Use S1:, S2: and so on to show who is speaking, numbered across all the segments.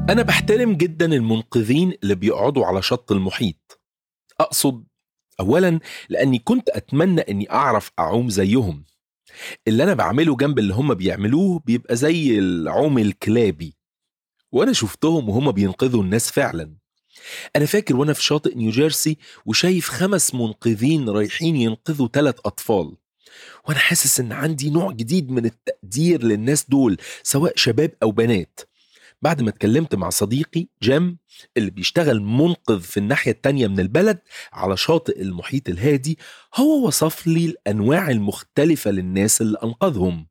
S1: أنا بحترم جدا المنقذين اللي بيقعدوا على شط المحيط أقصد أولا لأني كنت أتمنى أني أعرف أعوم زيهم اللي أنا بعمله جنب اللي هم بيعملوه بيبقى زي العوم الكلابي وأنا شفتهم وهم بينقذوا الناس فعلا أنا فاكر وأنا في شاطئ نيوجيرسي وشايف خمس منقذين رايحين ينقذوا ثلاث أطفال وأنا حاسس إن عندي نوع جديد من التقدير للناس دول سواء شباب أو بنات بعد ما اتكلمت مع صديقي جيم اللي بيشتغل منقذ في الناحية التانية من البلد على شاطئ المحيط الهادي هو وصف لي الأنواع المختلفة للناس اللي أنقذهم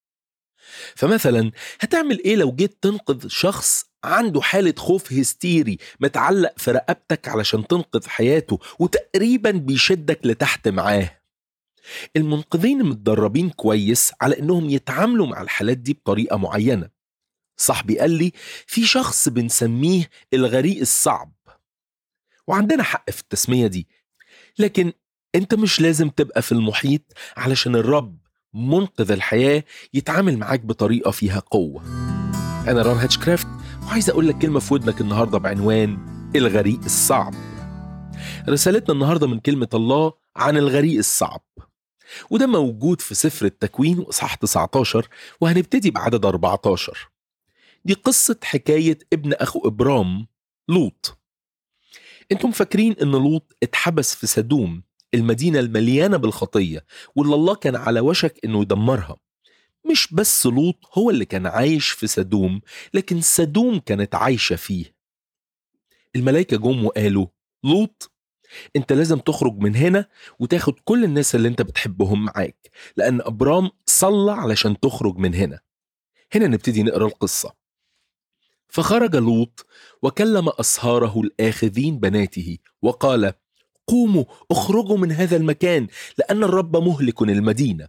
S1: فمثلا هتعمل ايه لو جيت تنقذ شخص عنده حالة خوف هستيري متعلق في رقبتك علشان تنقذ حياته وتقريبا بيشدك لتحت معاه المنقذين متدربين كويس على انهم يتعاملوا مع الحالات دي بطريقة معينة صاحبي قال لي في شخص بنسميه الغريق الصعب وعندنا حق في التسمية دي لكن انت مش لازم تبقى في المحيط علشان الرب منقذ الحياة يتعامل معاك بطريقة فيها قوة أنا ران هاتشكرافت وعايز أقول لك كلمة في ودنك النهاردة بعنوان الغريق الصعب رسالتنا النهاردة من كلمة الله عن الغريق الصعب وده موجود في سفر التكوين وإصحاح 19 وهنبتدي بعدد 14 دي قصة حكاية ابن أخو إبرام لوط انتم فاكرين ان لوط اتحبس في سدوم المدينة المليانة بالخطية واللي الله كان على وشك انه يدمرها مش بس لوط هو اللي كان عايش في سدوم لكن سدوم كانت عايشة فيه الملائكة جم وقالوا لوط انت لازم تخرج من هنا وتاخد كل الناس اللي انت بتحبهم معاك لان ابرام صلى علشان تخرج من هنا هنا نبتدي نقرا القصه فخرج لوط وكلم اصهاره الاخذين بناته وقال قوموا اخرجوا من هذا المكان لان الرب مهلك المدينه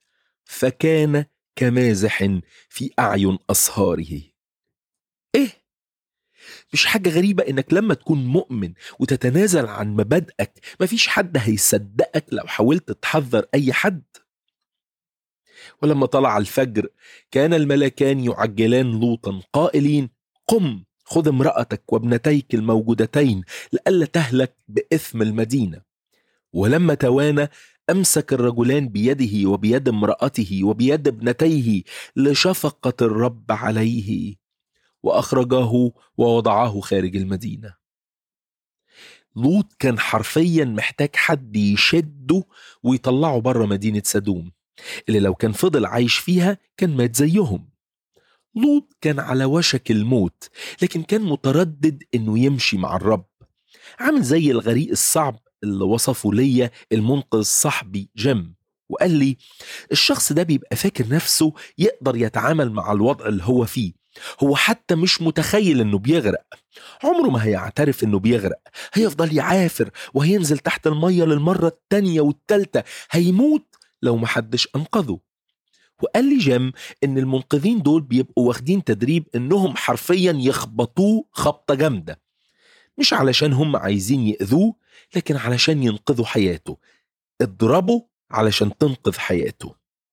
S1: فكان كمازح في اعين اصهاره ايه مش حاجة غريبة انك لما تكون مؤمن وتتنازل عن مبادئك مفيش حد هيصدقك لو حاولت تحذر اي حد ولما طلع الفجر كان الملكان يعجلان لوطا قائلين قم خذ امرأتك وابنتيك الموجودتين لئلا تهلك بإثم المدينة ولما توانى أمسك الرجلان بيده وبيد امرأته وبيد ابنتيه لشفقة الرب عليه وأخرجاه ووضعاه خارج المدينة لوط كان حرفيا محتاج حد يشده ويطلعه بره مدينة سدوم اللي لو كان فضل عايش فيها كان مات زيهم لوط كان على وشك الموت لكن كان متردد انه يمشي مع الرب عامل زي الغريق الصعب اللي وصفه ليا المنقذ صاحبي جيم وقال لي الشخص ده بيبقى فاكر نفسه يقدر يتعامل مع الوضع اللي هو فيه هو حتى مش متخيل انه بيغرق عمره ما هيعترف انه بيغرق هيفضل يعافر وهينزل تحت المية للمرة التانية والتالتة هيموت لو محدش انقذه وقال لي جيم ان المنقذين دول بيبقوا واخدين تدريب انهم حرفيا يخبطوه خبطه جامده مش علشان هم عايزين يأذوه لكن علشان ينقذوا حياته اضربه علشان تنقذ حياته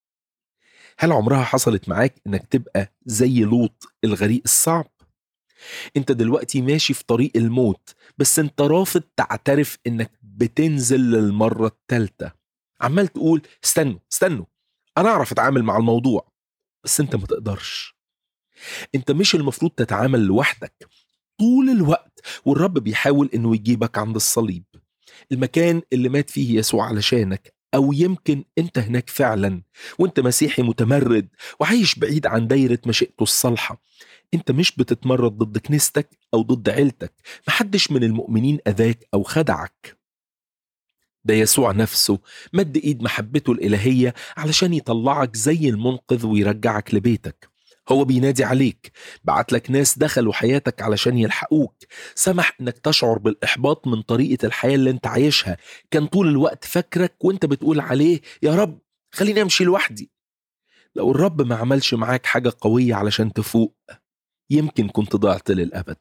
S1: هل عمرها حصلت معاك انك تبقى زي لوط الغريق الصعب انت دلوقتي ماشي في طريق الموت بس انت رافض تعترف انك بتنزل للمرة التالتة عمال تقول استنوا استنوا انا اعرف اتعامل مع الموضوع بس انت ما تقدرش انت مش المفروض تتعامل لوحدك طول الوقت والرب بيحاول انه يجيبك عند الصليب المكان اللي مات فيه يسوع علشانك او يمكن انت هناك فعلا وانت مسيحي متمرد وعايش بعيد عن دايره مشيئته الصالحه انت مش بتتمرد ضد كنيستك او ضد عيلتك محدش من المؤمنين اذاك او خدعك ده يسوع نفسه مد ايد محبته الالهيه علشان يطلعك زي المنقذ ويرجعك لبيتك هو بينادي عليك بعت لك ناس دخلوا حياتك علشان يلحقوك سمح انك تشعر بالاحباط من طريقه الحياه اللي انت عايشها كان طول الوقت فاكرك وانت بتقول عليه يا رب خليني امشي لوحدي لو الرب ما عملش معاك حاجه قويه علشان تفوق يمكن كنت ضعت للابد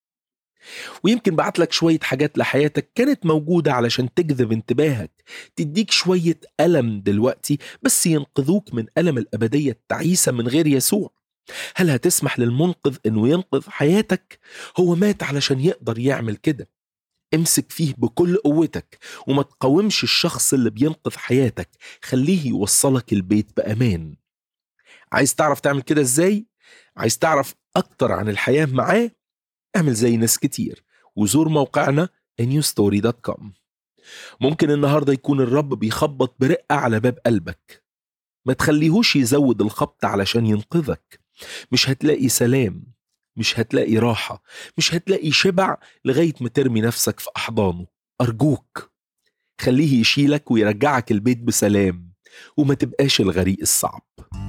S1: ويمكن بعت لك شوية حاجات لحياتك كانت موجودة علشان تجذب انتباهك تديك شوية ألم دلوقتي بس ينقذوك من ألم الأبدية التعيسة من غير يسوع هل هتسمح للمنقذ انه ينقذ حياتك هو مات علشان يقدر يعمل كده امسك فيه بكل قوتك وما تقاومش الشخص اللي بينقذ حياتك خليه يوصلك البيت بامان عايز تعرف تعمل كده ازاي عايز تعرف اكتر عن الحياه معاه اعمل زي ناس كتير وزور موقعنا newstory.com ممكن النهارده يكون الرب بيخبط برقه على باب قلبك ما تخليهوش يزود الخبط علشان ينقذك مش هتلاقي سلام مش هتلاقي راحة مش هتلاقي شبع لغاية ما ترمي نفسك في أحضانه أرجوك خليه يشيلك ويرجعك البيت بسلام وما تبقاش الغريق الصعب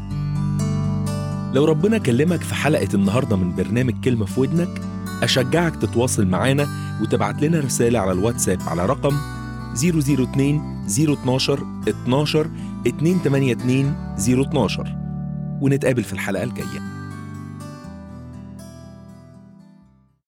S1: لو ربنا كلمك في حلقة النهاردة من برنامج كلمة في ودنك أشجعك تتواصل معانا وتبعت لنا رسالة على الواتساب على رقم 002 012 12 282 012 ونتقابل في الحلقة الجاية